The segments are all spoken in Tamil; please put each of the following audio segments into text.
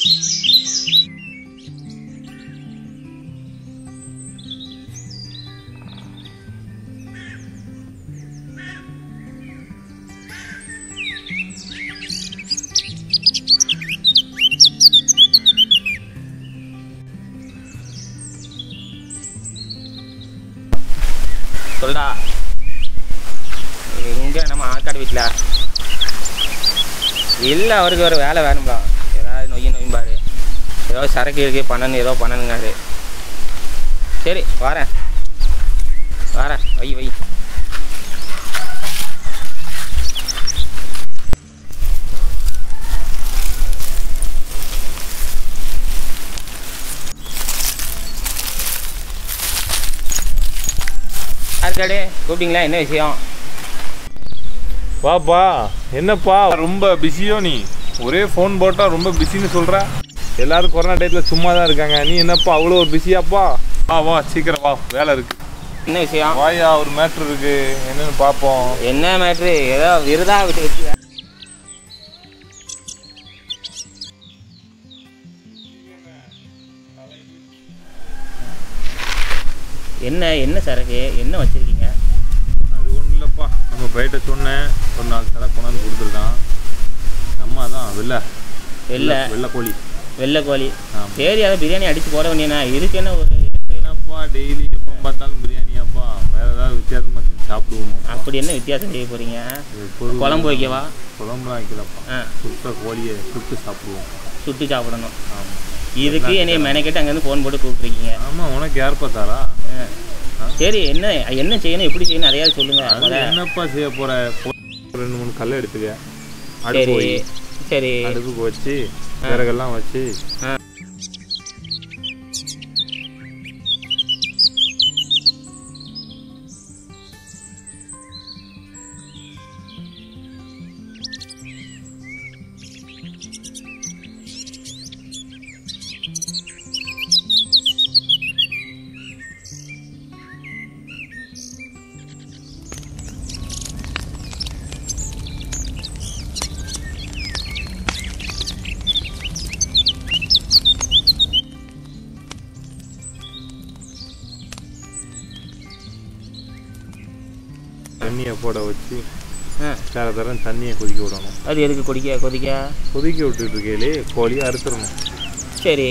சொல்டா எங்கே நம்ம ஆற்காடு வீட்டில் இல்லை அவருக்கு ஒரு வேலை வேணும்டா ஏதாவது நொய்யு நொய்யும்பாரு ஏதோ சரக்கு இருக்கு பண்ணணும் ஏதோ பண்ணணுங்காரு சரி வரேன் வரேன் வை வை ஆற்காடு கூப்பிட்டீங்களா என்ன விஷயம் வாப்பா என்னப்பா ரொம்ப பிஸியோ நீ ஒரே ஃபோன் போட்டா ரொம்ப பிஸின்னு சொல்ற எல்லாரும் கொரோனா டயத்தில் சும்மா தான் இருக்காங்க நீ என்னப்பா அவ்வளோ ஒரு பிஸியாப்பா வா வா சீக்கிரம் வா வேலை இருக்கு என்ன விஷயம் வாயா ஒரு மேட்ரு இருக்கு என்னன்னு பார்ப்போம் என்ன மேட்ரு ஏதோ விருதா விட்டு வச்சு என்ன என்ன சரக்கு என்ன வச்சிருக்கீங்க அது ஒன்றும் இல்லைப்பா நம்ம பையிட்ட சொன்னேன் ஒரு நாலு சரக்கு கொண்டாந்து கொடுத்துருக்கான் நம்ம தான் வெள்ளை வெள்ளை வெள்ளை கோழி வெள்ளை கோழி ஆமா. சரி அதை பிரியாணி அடிச்சு போட வேண்டியனா இதுக்கு என்ன ஒரு என்னப்பா டெய்லி எப்போ பார்த்தாலும் பிரியாணியாப்பா வேற ஏதாவது வித்தியாசமா செஞ்சு சாப்பிடுவோமா அப்படி என்ன வித்தியாசம் செய்ய போறீங்க எப்போதும் குழம்பு வைக்கவா குழம்புலாம் வைக்கலப்பா ஆ சுத்த கோழியை சுட்டு சாப்பிடுவோம் சுட்டு சாப்பிடணும் ஆமாம் இதுக்கு என்னைய மெனக்கெட்டு அங்கேருந்து ஃபோன் போட்டு கூப்பிட்ருக்கீங்க ஆமாம் உனக்கு யார் பார்த்தாரா சரி என்ன என்ன செய்யணும் எப்படி செய்யணும் அதையாவது சொல்லுங்க அது முத. என்னப்பா செய்ய போற போ- ரெண்டு மூணு கல்லை எடுத்துக்க அடுப்பு சரி வை. சரி அடுப்புக்கு வச்சு விறகெல்லாம் வச்சு ஆ. தண்ணியை போட வச்சு ஆ வேற தரம் தண்ணியை கொதிக்க விடணும் அது எதுக்கு கொதிக்க கொதிக்க கொதிக்க விட்டுட்டு இருக்கையிலே கோழியை அறுத்துடணும் சரி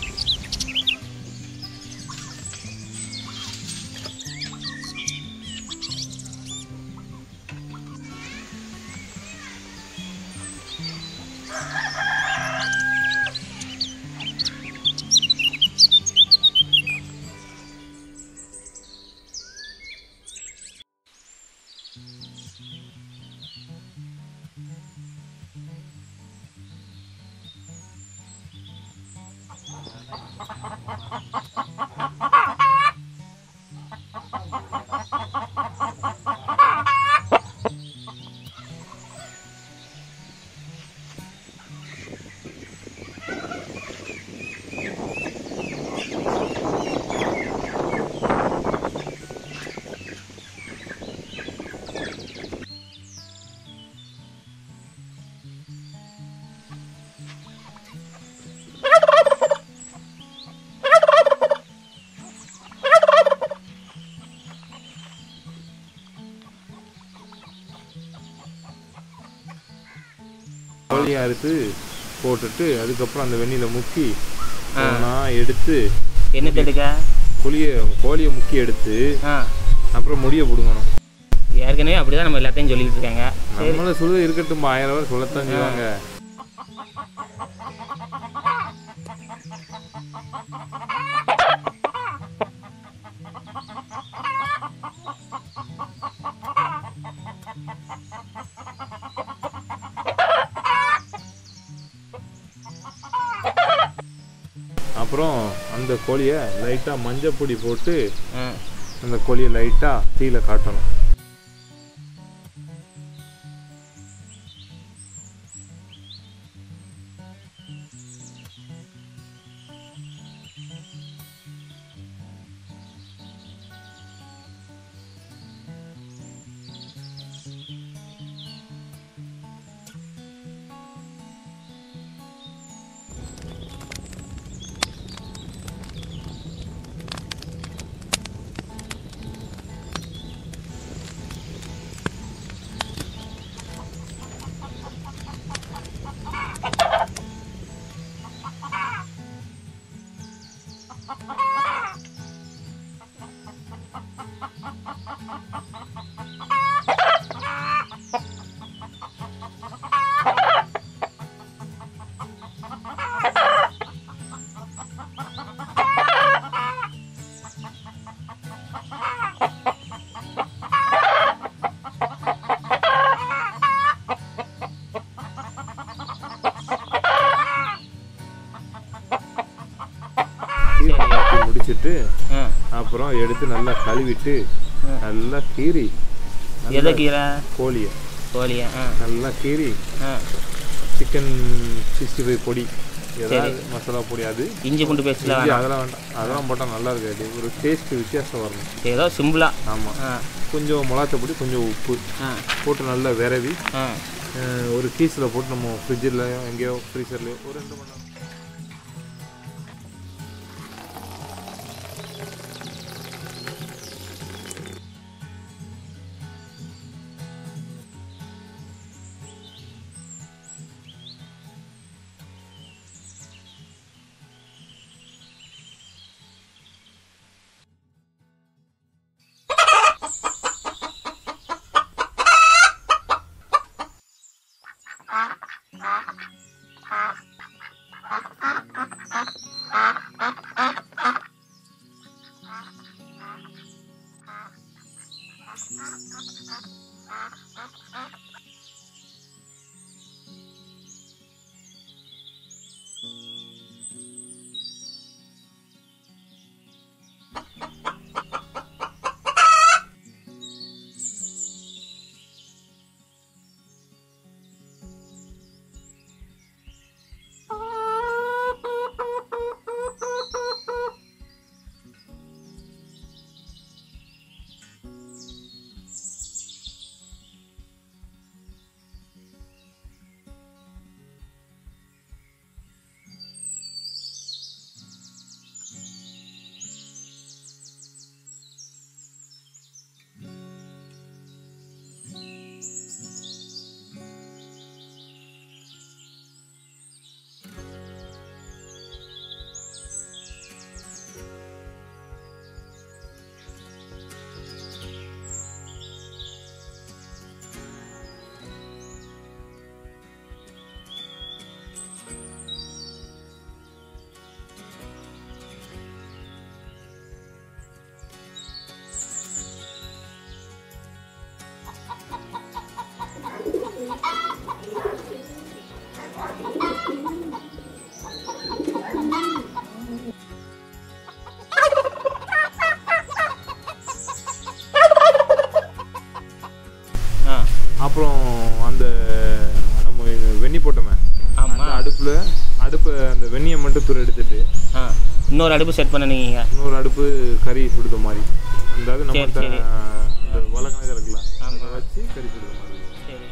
கோழியை அறுத்து போட்டுட்டு அதுக்கப்புறம் அந்த வெந்நில முக்கி ஆ. ஒண்ணா எடுத்து என்ன எடுக்க கோழியை கோழியை முக்கி எடுத்து ஆ அப்புறம் முடியை பிடுங்கணும் ஏற்கனவே அப்படிதான் நம்ம எல்லாத்தையும் சொல்லிட்டு இருக்காங்க சரி நம்மள சொல்ல இருக்கட்டும் ஆயிரம் ரூபாய் சொல்லத்தான் செய்வாங்க அப்புறம் அந்த கோழியை லைட்டாக மஞ்சள் பொடி போட்டு ஆ அந்த கோழியை லைட்டாக தீயில காட்டணும் அப்புறம் எடுத்து நல்லா கழுவிட்டு ம். நல்லா கீறி எதை கீரை கோழியை கோழியா ஆ நல்லா கீறி ஆ சிக்கன் சிக்ஸ்டி ஃபைவ் பொடி ஏதாவது மசாலா பொடி அது இஞ்சி பூண்டு பேஸ்ட்ல இஞ்சி அதெல்லாம் வேண்டாம் அதெல்லாம் போட்டால் நல்லா இருக்காது ஒரு டேஸ்ட் வித்தியாசம் வரணும் ஏதோ சிம்பிளா ஆமாம் ஆ கொஞ்சம் மிளகாத்த பொடி கொஞ்சம் உப்பு ஆ போட்டு நல்லா விரவி ஆ அஹ், ஒரு கீஸில் போட்டு நம்ம ஃப்ரிட்ஜில் எங்கேயோ ஃப்ரீசர்லையோ ஒரு ரெண்டு மணி நேரம் ஆ அப்புறம் அந்த நம்ம இது வெண்ணி போட்டோமே அந்த ஆமாம் அடுப்பில் அடுப்பை அந்த வெந்நியை மட்டும் துரு எடுத்துட்டு ஆ இன்னொரு அடுப்பு செட் பண்ண நீங்கள் இன்னொரு அடுப்பு கறி சுடுத மாதிரி அந்த அது நம்ம சரி, சரி. அந்த வளக்கணக்கு இருக்குல்ல ஆமா. அதை வச்சு கறி சுடுத மாதிரி சரி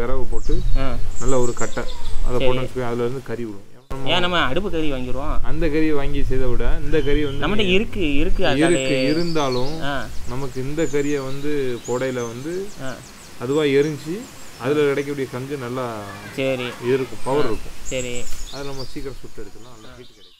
விரவு போட்டு ஆ நல்ல ஒரு கட்டை அதை போட்டு வச்சுக்கோ அதில் இருந்து கறி விடும் நம்ம ஏன் நம்ம அடுப்பு கறி வாங்கிடுவோம் அந்த கறியை வாங்கி செய்த விட இந்த கறி வந்து நம்மகிட்ட இருக்கு இருக்கு அதாலே இருக்கு இருந்தாலும் ஆ நமக்கு இந்த கறியை வந்து புடையில வந்து ஆ அதுவா எரிஞ்சு அதில் கிடைக்கக்கூடிய கங்கு நல்லா சரி இருக்கும் பவர் இருக்கும் சரி அதை நம்ம சீக்கிரம் சுட்டு எடுத்துக்கலாம் நல்லா ஹீட் கிடைக்கும்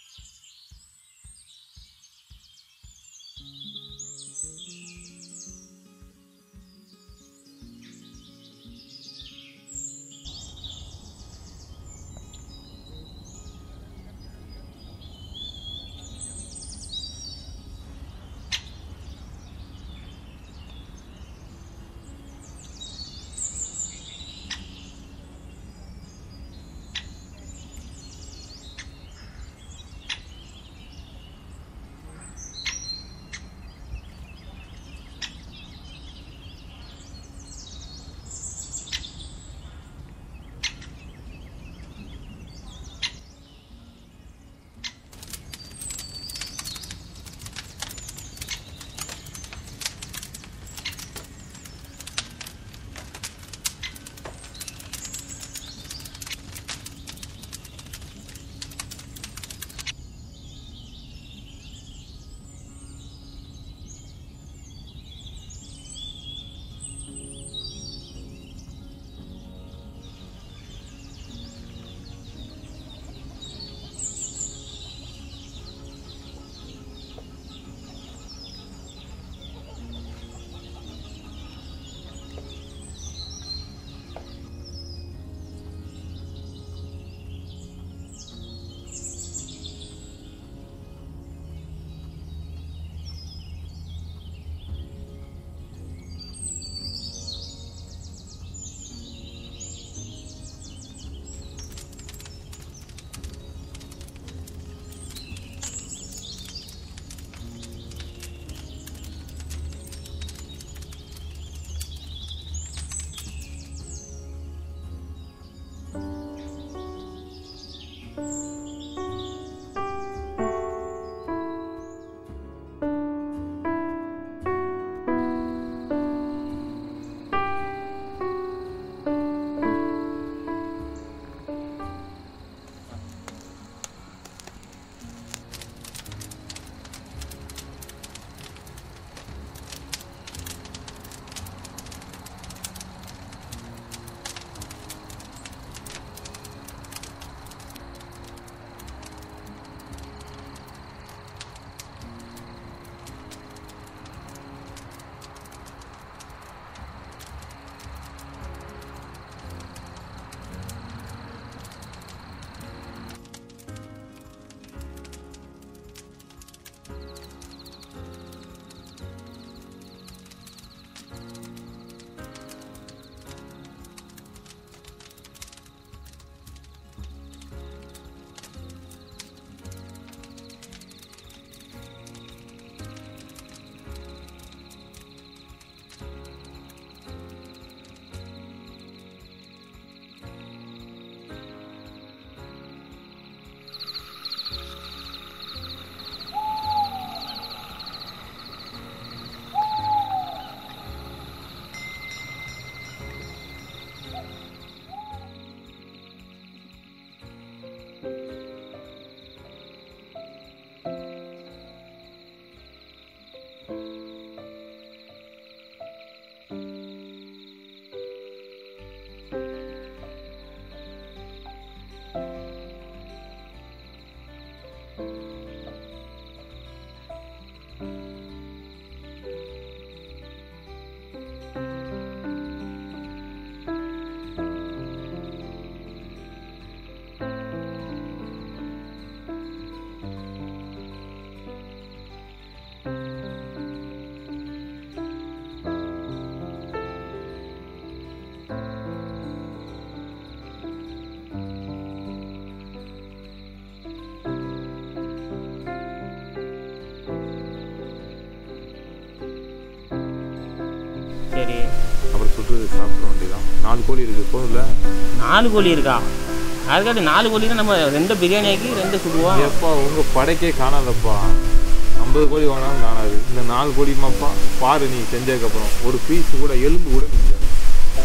சரி அப்புறம் சுட்டு சாப்பிட வேண்டியதான் நாலு கோழி இருக்குது போதும்ல நாலு கோழி இருக்கா அதுக்காட்டி நாலு கோழி நம்ம ரெண்டு பிரியாணி ஆக்கி ரெண்டு சுடுவோம் எப்பா உங்கள் படைக்கே காணாதப்பா ஐம்பது கோழி வாங்கினாலும் காணாது இந்த நாலு கோழிமாப்பா பாரு நீ செஞ்சதுக்கப்புறம் ஒரு பீஸ் கூட எலும்பு கூட மிஞ்சாது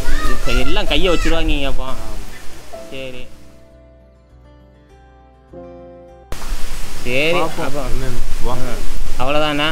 இப்போ எல்லாம் கையை வச்சிருவாங்க அப்போ சரி சரி அப்போ என்னன்னு வா அவ்வளோதாண்ணா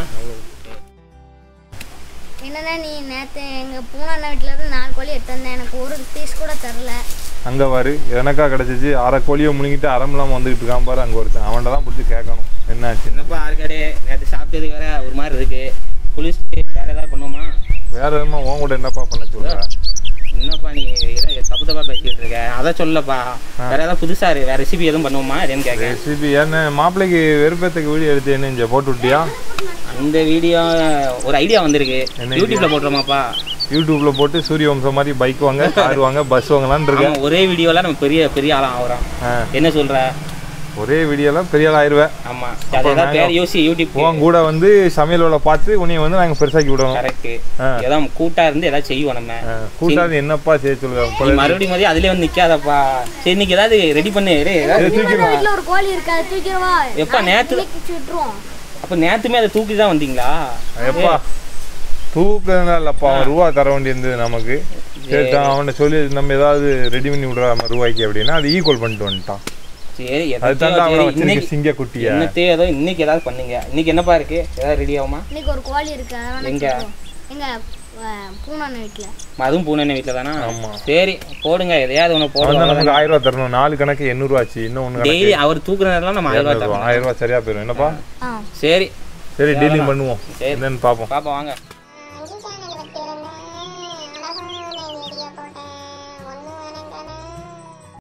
என்னண்ணா நீ நேற்று எங்கள் பூனா வீட்டில் இருந்து நாலு கோழி எடுத்து வந்தேன் எனக்கு ஒரு பீஸ் கூட தரல அங்கே பாரு எனக்கா கிடச்சிச்சு அரை கோழியை முழுங்கிட்டு அறமில்லாமல் வந்துக்கிட்டு இருக்கான் பாரு அங்கே ஒருத்தன் அவன்கிட்ட தான் பிடிச்சி கேட்கணும் என்னாச்சு என்னப்பா ஆர்காடே நேற்று சாப்பிட்டது வேற ஒரு மாதிரி இருக்கு குளிச்சுட்டு வேற ஏதாவது பண்ணுவோமா வேற எதுமா உன் கூட என்னப்பா பண்ண சொல்ற என்னப்பா நீ ஏதோ தப்பு தப்பா பேசிக்கிட்டு இருக்க அதை சொல்லப்பா வேற ஏதாவது புதுசா இருக்கு வேற ரெசிபி எதுவும் பண்ணுவோமா என்னன்னு கேட்க ரெசிபி என்ன மாப்பிள்ளைக்கு வெறுப்பேத்துக்கு வீடியோ எடுத்து என்ன இங்கே போட்டு விட்டியா அந்த வீடியோ ஒரு ஐடியா வந்திருக்கு என்ன யூடியூப்ல போட்டுருமாப்பா யூடியூப்ல போட்டு சூரிய வம்சம் மாதிரி பைக் வாங்க கார் வாங்க பஸ் வாங்கலான்னு இருக்கேன் ஆமா ஒரே வீடியோல நம்ம பெரிய பெரிய ஆளா ஆகுறோம் ஆ, என்ன சொல்ற ஒரே வீடியோல பெரிய ஆள் ஆயிருவேன் ஆமா அது ஏதாவது பேர் யோசி யூடியூப் உன் கூட வந்து சமையல் வேலை பார்த்து உன்னைய வந்து நாங்கள் பெருசாக்கி விடணும் கரெக்ட் ஆ. ஏதாவது கூட்டா இருந்து ஏதாவது செய்வோம் நம்ம ஆ, கூட்டாது என்னப்பா செய்ய நீ சொல்லுங்க மறுபடியும் மறுபடியும் அதுலயே வந்து நிக்காதப்பா சரி இன்னைக்கு ஏதாவது ரெடி பண்ணு இரு, ஏதாவது ready பண்ணு. வீட்டில் ஒரு கோழி இருக்கு அதை தூக்கிடுவா எப்பா நேத்து விட்டுருவோம் அப்ப நேத்துமே அதை தூக்கி தான் வந்தீங்களா எப்பா தூக்கம் இல்லப்பா அவன் ரூபா தர வேண்டியிருந்தது நமக்கு சரி தான் அவன்கிட்ட சொல்லி நம்ம ஏதாவது ரெடி பண்ணி விடுறாம ரூபாய்க்கு அப்படின்னா அது ஈக்குவல் பண்ணிட்டு வந்துட்டான் சரி அது எதாச்சும் தான் அவனை சரி, வச்சிருக்க இன்னைக்கு சிங்க குட்டிய என்னத்தே ஏதோ இன்னைக்கு ஏதாவது பண்ணுங்க இன்னைக்கு என்னப்பா இருக்கு ஏதாவது ரெடி ஆகுமா இன்னைக்கு ஒரு கோழி இருக்கு அதை வேணா எங்க? வச்சுக்குவோம். எங்க பூனா வீட்டில் அதுவும் பூனை வீட்டில் தானா ஆமா. சரி போடுங்க எதையாவது ஒன்று அவன் தான் போடுங்க நமக்கு ஆயிரம் ரூபா தரணும் நாலு கணக்கு எண்ணூறுவா ஆச்சு இன்னும் ஒன்று டெய்லி அவர் தூக்குற நேரம்லாம் நம்ம ஆயிரம் ரூபாய் கணக்கு தரணும் ஆயிரம் ரூபா சரியா போயிடும் என்னப்பா ஆ சரி சரி டீலிங் பண்ணுவோம் சரி. என்னன்னு பார்ப்போம் பாப்பா வாங்க